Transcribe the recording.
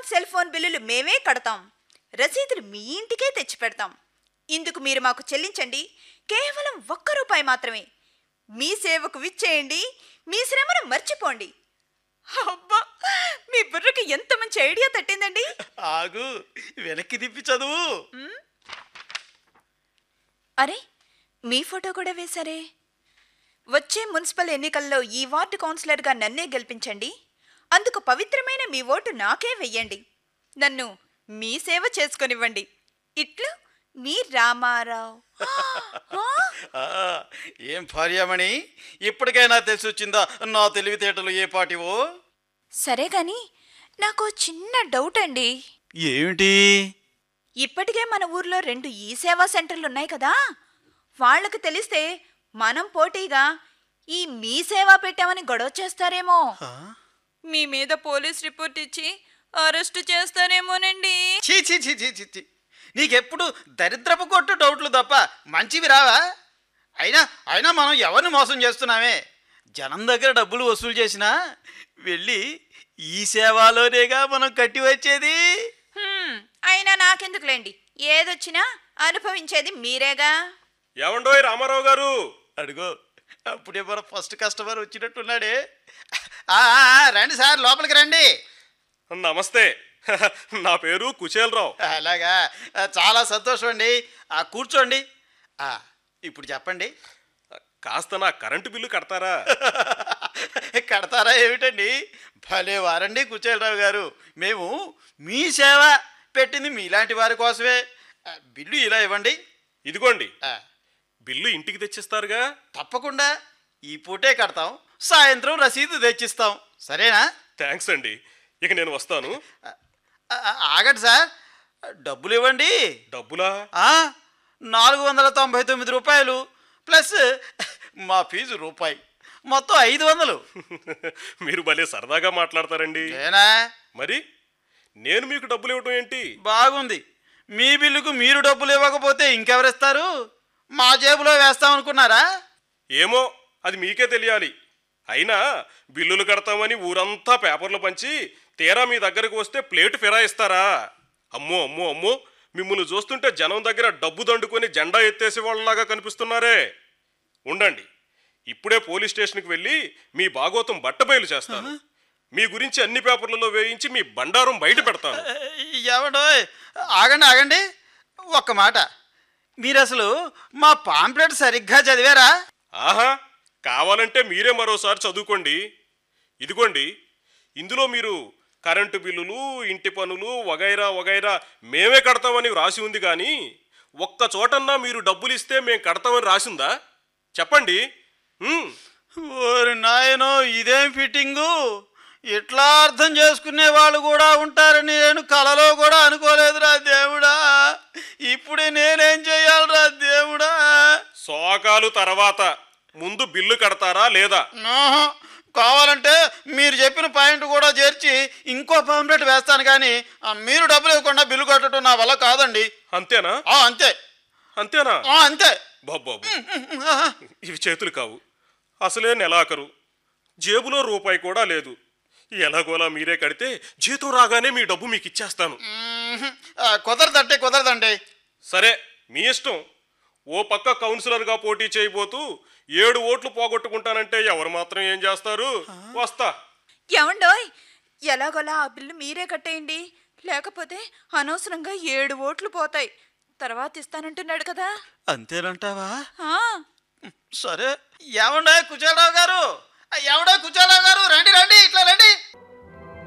Telephone cell phone బిల్లులు మేమే కడతాం రసీదులు మీ ఇంటికే తెచ్చి పెడతాం ఇందుకు మీరు మాకు చెల్లించండి కేవలం ఒక్క రూపాయి మాత్రమే మీ సేవకు విచ్చేయండి మీ శ్రమను మర్చిపోండి అబ్బా మీ బుర్రకి ఎంత మంచి ఐడియా తట్టిందండి ఆగు వెనక్కి తిప్పి చదువు అరే మీ ఫోటో కూడా వేశారే వచ్చే మున్సిపల్ ఎన్నికల్లో ఈ వార్డు కౌన్సిలర్గా నన్నే గెలిపించండి అందుకు పవిత్రమైన మీ ఓటు నాకే వెయ్యండి నన్ను మీ సేవ చేసుకొనివ్వండి ఇట్లు మీ రామారావు ఆ! ఆ, ఏం భార్యామణి ఇప్పటికైనా తెలిసి వచ్చిందా నా తెలివితేటలు ఏ పాటివో సరే గాని నాకు చిన్న డౌట్ అండి ఏమిటి ఇప్పటికే మన ఊర్లో రెండు ఈ సేవా సెంటర్లు ఉన్నాయి కదా వాళ్ళకు తెలిస్తే మనం పోటీగా ఈ మీ సేవ పెట్టామని గొడవ చేస్తారేమో ఆ? మీ మీద పోలీస్ రిపోర్ట్ ఇచ్చి అరెస్ట్ చేస్తారేమోనండి చీ చీ చీ చీ చీ చీ నీకెప్పుడు దరిద్రపు కొట్టు డౌట్లు తప్ప మంచివి రావా అయినా అయినా మనం ఎవరిని మోసం చేస్తున్నామే జనం దగ్గర డబ్బులు వసూలు చేసినా వెళ్ళి ఈ సేవలోనేగా మనం కట్టి వచ్చేది హ్మ్, అయినా నాకెందుకులేండి ఏదొచ్చినా అనుభవించేది మీరేగా ఏమండోయ్ రామారావు గారు అడుగో అప్పుడే మన ఫస్ట్ కస్టమర్ వచ్చినట్టున్నాడే ఆ, ఆ, ఆ, రండి సార్ లోపలికి రండి నమస్తే నా పేరు కుచేలరావు అలాగా ఆ, చాలా సంతోషం అండి ఆ, కూర్చోండి ఆ, ఇప్పుడు చెప్పండి కాస్త నా కరెంటు బిల్లు కడతారా కడతారా ఏమిటండి భలే వారండి కుచేలరావు గారు మేము మీ సేవ పెట్టింది మీలాంటి వారి కోసమే ఆ, బిల్లు ఇలా ఇవ్వండి ఇదిగోండి ఆ, బిల్లు ఇంటికి తెచ్చిస్తారుగా తప్పకుండా ఈ పూటే కడతాం సాయంత్రం రసీదు తెచ్చిస్తాం సరేనా థ్యాంక్స్ అండి ఇక నేను వస్తాను ఆ, ఆ, ఆగండి సార్ డబ్బులు ఇవ్వండి డబ్బులా ఆ, నాలుగు వందల తొంభై తొమ్మిది రూపాయలు ప్లస్ మా ఫీజు రూపాయి మొత్తం ఐదు వందలు మీరు భలే సరదాగా మాట్లాడతారండి ఏనా మరి నేను మీకు డబ్బులు ఇవ్వటం ఏంటి బాగుంది మీ బిల్లుకు మీరు డబ్బులు ఇవ్వకపోతే ఇంకెవరిస్తారు మా జేబులో వేస్తామనుకున్నారా ఏమో అది మీకే తెలియాలి అయినా బిల్లులు కడతామని ఊరంతా పేపర్లు పంచి తీరా మీ దగ్గరకు వస్తే ప్లేటు ఫిరాయిస్తారా అమ్మో అమ్మో అమ్మో మిమ్మల్ని చూస్తుంటే జనం దగ్గర డబ్బు దండుకొని జెండా ఎత్తేసే వాళ్ళలాగా కనిపిస్తున్నారే ఉండండి ఇప్పుడే పోలీస్ స్టేషన్కి వెళ్ళి మీ భాగోతం బట్టబయలు చేస్తాను మీ గురించి అన్ని పేపర్లలో వేయించి మీ బండారం బయట పెడతాను ఎవడో ఆగండి ఆగండి ఒక్క మాట మీరు అసలు మా పాంప్లెట్ సరిగ్గా చదివారా ఆహా కావాలంటే మీరే మరోసారి చదువుకోండి ఇదిగోండి ఇందులో మీరు కరెంటు బిల్లులు ఇంటి పనులు వగైరా వగైరా మేమే కడతామని రాసి ఉంది కానీ ఒక్క చోటన్నా మీరు డబ్బులు ఇస్తే మేము కడతామని రాసిందా చెప్పండి ఉమ్, ఓరి నాయనో ఇదేం ఫిట్టింగు ఇట్లా అర్థం చేసుకునే వాళ్ళు కూడా ఉంటారని నేను కలలో కూడా అనుకోలేదురా దేవుడా ఇప్పుడే నేనేం చేయాలిరా దేవుడా సోకాలు తర్వాత ముందు బిల్లు కడతారా లేదా ఆహా, కావాలంటే మీరు చెప్పిన పాయింట్ కూడా చేర్చి ఇంకో పాంప్లెట్ వేస్తాను కానీ ఆ, మీరు డబ్బులు ఇవ్వకుండా బిల్లు కట్టడం నా వల్ల కాదండి అంతేనా ఆ, అంతే అంతేనా ఆ, అంతే బాబాబు ఆహా. ఇవి చేతులు కావు అసలే నెలాఖరు జేబులో రూపాయి కూడా లేదు ఎలాగోలా మీరే కడితే జీతం రాగానే మీ డబ్బు మీకు ఇచ్చేస్తాను మ్మ్. ఆ, కుదరదంటే కుదరదండి సరే మీ ఇష్టం ఓ పక్క కౌన్సిలర్గా పోటీ చేయబోతూ ఏడు ఓట్లు పోగొట్టుకుంటానంటే ఎవరు మాత్రం ఏం చేస్తారు వస్తా ఏమండోయ్ ఎలాగోలా ఆ బిల్లు మీరే కట్టేయండి లేకపోతే అనవసరంగా ఏడు ఓట్లు పోతాయి తర్వాత ఇస్తానంటున్నాడు కదా అంతేనంటావా ఆ, సరే ఏమండే కుచేరావు గారు